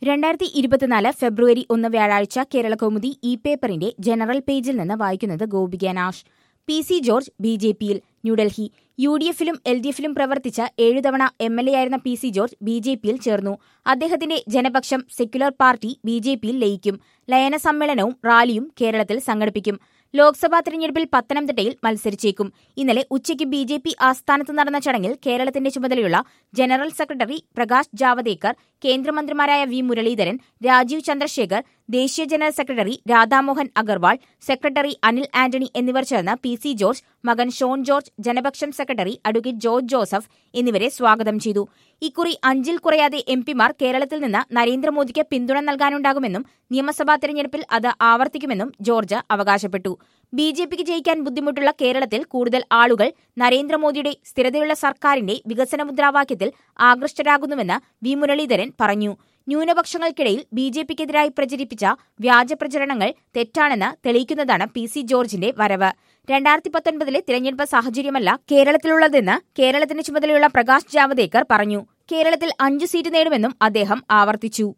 രണ്ടായിരത്തി ഇരുപത്തിനാല് ഫെബ്രുവരി ഒന്ന് വ്യാഴാഴ്ച കേരള കൗമുദി ഇ പേപ്പറിന്റെ ജനറൽ പേജിൽ നിന്ന് വായിക്കുന്നത് ഗോപിക നാഷ് P C George B J പിയിൽ ന്യൂഡൽഹി യു ഡി എഫിലും എൽ ഡി എഫിലും പ്രവർത്തിച്ച ഏഴു തവണ എം എൽ എ ആയിരുന്ന P C George B J പിയിൽ ചേർന്നു അദ്ദേഹത്തിന്റെ Janapaksham secular party B J പിയിൽ ലയിക്കും ലയന സമ്മേളനവും റാലിയും കേരളത്തിൽ സംഘടിപ്പിക്കും ലോക്സഭാ തെരഞ്ഞെടുപ്പിൽ പത്തനംതിട്ടയിൽ മത്സരിച്ചേക്കും ഇന്നലെ ഉച്ചയ്ക്ക് ബി ജെ പി ആസ്ഥാനത്ത് നടന്ന ചടങ്ങിൽ കേരളത്തിന്റെ ചുമതലയുള്ള ജനറൽ സെക്രട്ടറി പ്രകാശ് ജാവദേക്കർ കേന്ദ്രമന്ത്രിമാരായ വി മുരളീധരൻ രാജീവ് ചന്ദ്രശേഖർ ദേശീയ general secretary Radha Mohan Agarwal secretary Anil Antony എന്നിവർ ചേർന്ന് പി സി ജോർജ് മകൻ Shone George Janapaksham secretary advocate George Joseph എന്നിവരെ സ്വാഗതം ചെയ്തു ഇക്കുറി അഞ്ചിൽ കുറയാതെ എം പിമാർ കേരളത്തിൽ നിന്ന് നരേന്ദ്രമോദിക്ക് പിന്തുണ നൽകാനുണ്ടാകുമെന്നും നിയമസഭാ തെരഞ്ഞെടുപ്പിൽ അത് ആവർത്തിക്കുമെന്നും ജോർജ് അവകാശപ്പെട്ടു ബി ജെ പിക്ക് ജയിക്കാൻ ബുദ്ധിമുട്ടുള്ള കേരളത്തിൽ കൂടുതൽ ആളുകൾ നരേന്ദ്രമോദിയുടെ സ്ഥിരതയുള്ള സർക്കാരിന്റെ വികസന മുദ്രാവാക്യത്തിൽ ആകൃഷ്ടരാകുന്നുവെന്ന് വി മുരളീധരൻ പറഞ്ഞു ന്യൂനപക്ഷങ്ങൾക്കിടയിൽ ബി ജെ പിക്കെതിരായി പ്രചരിപ്പിച്ച വ്യാജ പ്രചരണങ്ങൾ തെറ്റാണെന്ന് തെളിയിക്കുന്നതാണ് പി സി ജോർജിന്റെ വരവ് രണ്ടായിരത്തി പത്തൊൻപതിലെ തിരഞ്ഞെടുപ്പ് സാഹചര്യമല്ല കേരളത്തിലുള്ളതെന്ന് കേരളത്തിന്റെ ചുമതലയുള്ള പ്രകാശ് ജാവദേക്കർ പറഞ്ഞു കേരളത്തിൽ അഞ്ചു സീറ്റ് നേടുമെന്നും അദ്ദേഹം ആവർത്തിച്ചു